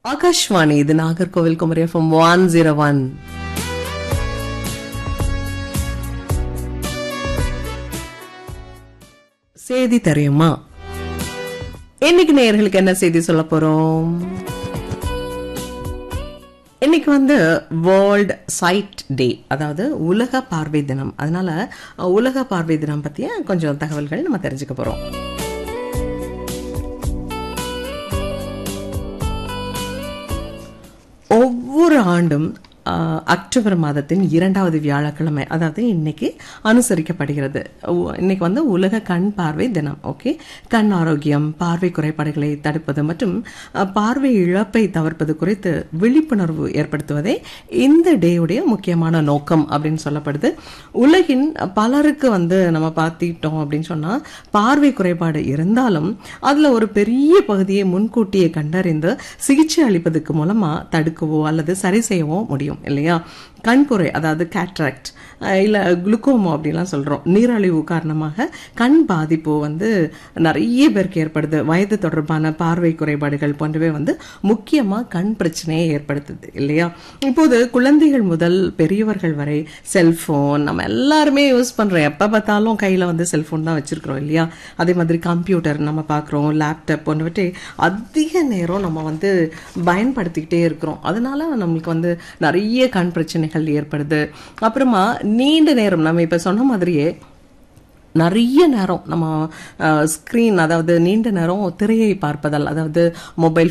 ஆகாஷ்வாணி இது Nagercoil Kumari FM one zero one செய்தி தெரியுமா இன்னைக்கு நேயர்களுக்கு என்ன செய்தி சொல்ல போறோம் இன்னைக்கு வந்து வேர்ல்ட் சைட் டே அதாவது உலக பார்வை தினம் அதனால அஹ், உலக பார்வை தினம் பத்திய கொஞ்சம் தகவல்கள் நம்ம தெரிஞ்சுக்க போறோம் ஒவ்வொரு ஆண்டும் ஆஹ், அக்டோபர் மாதத்தின் இரண்டாவது வியாழக்கிழமை அதாவது இன்னைக்கு அனுசரிக்கப்படுகிறது உ- இன்னைக்கு வந்து உலக கண் பார்வை தினம் ஓகே கண் ஆரோக்கியம் பார்வை குறைபாடுகளை தடுப்பது மற்றும் அஹ், பார்வை இழப்பை தவிர்ப்பது குறித்து விழிப்புணர்வு ஏற்படுத்துவதே இந்த டேயுடைய முக்கியமான நோக்கம் அப்படின்னு சொல்லப்படுது உலகின் பலருக்கு வந்து நம்ம பார்த்திட்டோம் அப்படின்னு சொன்னா பார்வை குறைபாடு இருந்தாலும் அதுல ஒரு பெரிய பகுதியை முன்கூட்டியே கண்டறிந்து சிகிச்சை அளிப்பதற்கு மூலமா தடுக்கவோ அல்லது சரி செய்யவோ முடியும் இல்லையா கண்புரை அதாவது கேட்ராக்ட் இல்ல குளுக்கோமோ அப்படிலாம் சொல்றோம் நீரழிவு காரணமாக கண் பாதிப்பு வந்து நிறைய பேருக்கு ஏற்படுது வயது தொடர்பான பார்வை குறைபாடுகள் போன்றவை வந்து முக்கியமா கண் பிரச்சனையை ஏற்படுத்துது இல்லையா இப்போது குழந்தைகள் முதல் பெரியவர்கள் வரை செல்போன் நம்ம எல்லாருமே யூஸ் பண்றோம் எப்ப பார்த்தாலும் கையில வந்து செல்போன் தான் வச்சிருக்கிறோம் இல்லையா அதே மாதிரி கம்ப்யூட்டர் நம்ம பார்க்குறோம் லேப்டாப் போன்றவற்றை அதிக நேரம் நம்ம வந்து பயன்படுத்திக்கிட்டே இருக்கிறோம் அதனால நம்மளுக்கு வந்து நிறைய கண் பிரச்சனைகள் ஏற்படுது அப்புறமா நீண்ட நேரம் நம்ம இப்ப சொன்ன மாதிரியே நிறைய நேரம் நம்ம ஸ்க்ரீன் அதாவது நீண்ட நேரம் திரையை பார்ப்பதால் அதாவது மொபைல்